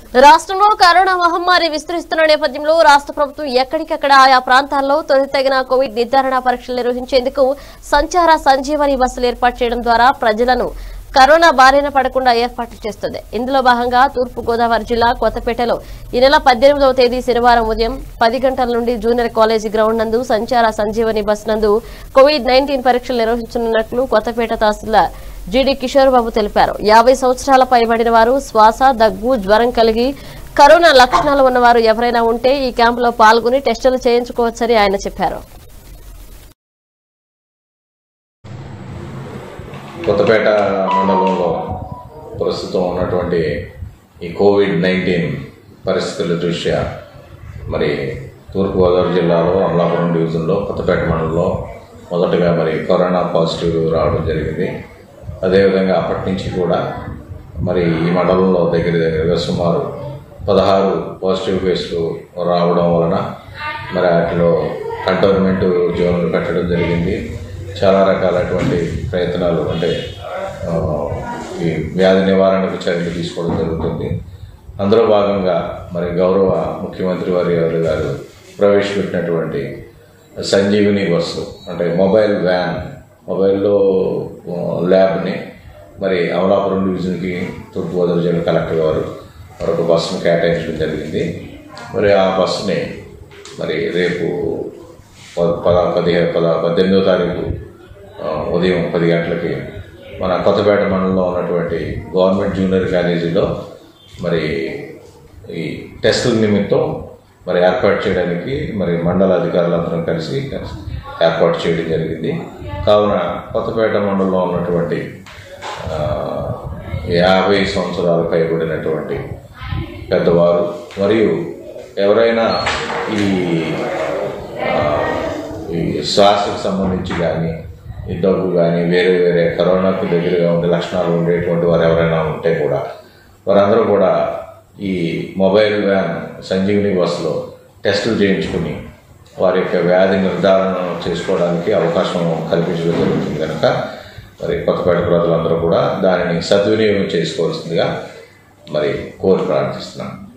రాష్ట్రంలో కరోనా మహమ్మారి విస్తరిస్తున్న నేపథ్యంలో రాష్ట్ర ప్రభుత్వం ఎక్కడికక్కడ ఆయా ప్రాంతాల్లో తొలితగిన కోవిడ్ నిర్ధారణ పరీక్షలు నిర్వహించేందుకు సంచార సంజీవని బస్సులు ఏర్పాటు చేయడం ద్వారా ప్రజలను కరోనా బారిన పడకుండా ఏర్పాట్లు చేస్తుంది ఇందులో భాగంగా తూర్పు గోదావరి జిల్లా కొత్తపేటలో ఈ నెల పద్దెనిమిదవ తేదీ శనివారం ఉదయం పది గంటల నుండి జూనియర్ కాలేజీ గ్రౌండ్ నందు సంచార సంజీవని బస్ నందు కోవిడ్ నైన్టీన్ పరీక్షలు నిర్వహించనున్నట్లు కొత్తపేట తహసీల్దార్ జీడి కిషోర్ బాబు తెలిపారు యాభై సంవత్సరాల పైబడిన వారు శ్వాస దగ్గు జ్వరం కలిగి కరోనా లక్షణాలు ఉన్నవారు ఎవరైనా ఉంటే ఈ క్యాంపులో పాల్గొని టెస్టులు చేయించుకోవచ్చని ఆయన చెప్పారు కొత్తపేట మండలంలో ప్రస్తుతం ఉన్నటువంటి ఈ కోవిడ్ నైన్టీన్ పరిస్థితుల దృష్ట్యా మరి తూర్పుగోదావరి జిల్లాలో అమలాపురం డివిజన్లో కొత్తపేట మండలంలో మొదటగా మరి కరోనా పాజిటివ్ రావడం జరిగింది అదేవిధంగా అప్పటి నుంచి కూడా మరి ఈ మండలంలో దగ్గర దగ్గరగా సుమారు పదహారు పాజిటివ్ కేసులు రావడం వలన మరి వాటిలో కంటోన్మెంట్ జోన్లు పెట్టడం జరిగింది చాలా రకాలటువంటి ప్రయత్నాలు అంటే ఆ, ఈ వ్యాధి నివారణకు చర్యలు తీసుకోవడం జరుగుతుంది అందులో భాగంగా మరి గౌరవ ముఖ్యమంత్రి వారి గారు ప్రవేశపెట్టినటువంటి సంజీవిని బస్సు అంటే మొబైల్ వ్యాన్ మొబైల్లో ఆ, ల్యాబ్ని మరి అమలాపురం డివిజన్కి తూర్పుగోదావరి జిల్లా కలెక్టర్ గారు మరొక బస్సును కేటాయించడం జరిగింది మరి ఆ బస్సుని మరి రేపు ప- పద పదిహేను పద పద్దెనిమిదో తారీఖు ఆ, ఉదయం పది గంటలకి మన కొత్తపేట మండలంలో ఉన్నటువంటి గవర్నమెంట్ జూనియర్ కాలేజీలో మరి ఈ టెస్టుల నిమిత్తం మరి ఏర్పాటు చేయడానికి మరి మండల అధికారులందరం కలిసి ఏర్పాటు చేయడం జరిగింది కావున కొత్తపేట మండలంలో ఉన్నటువంటి ఆ, యాభై సంవత్సరాలు పైబడినటువంటి పెద్దవారు మరియు ఎవరైనా ఈ ఆ, ఈ శ్వాసకు సంబంధించి కానీ ఈ దగ్గు కానీ వేరే వేరే కరోనాకు దగ్గరగా ఉండే లక్షణాలు ఉండేటువంటి వారు ఎవరైనా ఉంటే కూడా వారందరూ కూడా ఈ మొబైల్ వ్యాన్ సంజీవిని బస్సులో టెస్టులు చేయించుకుని వారి యొక్క వ్యాధి నిర్ధారణ చేసుకోవడానికి అవకాశం కల్పించడం జరుగుతుంది కనుక మరి కొత్తపేట ప్రజలందరూ కూడా దానిని సద్వినియోగం చేసుకోవాల్సిందిగా మరి కోరి ప్రార్థిస్తున్నాను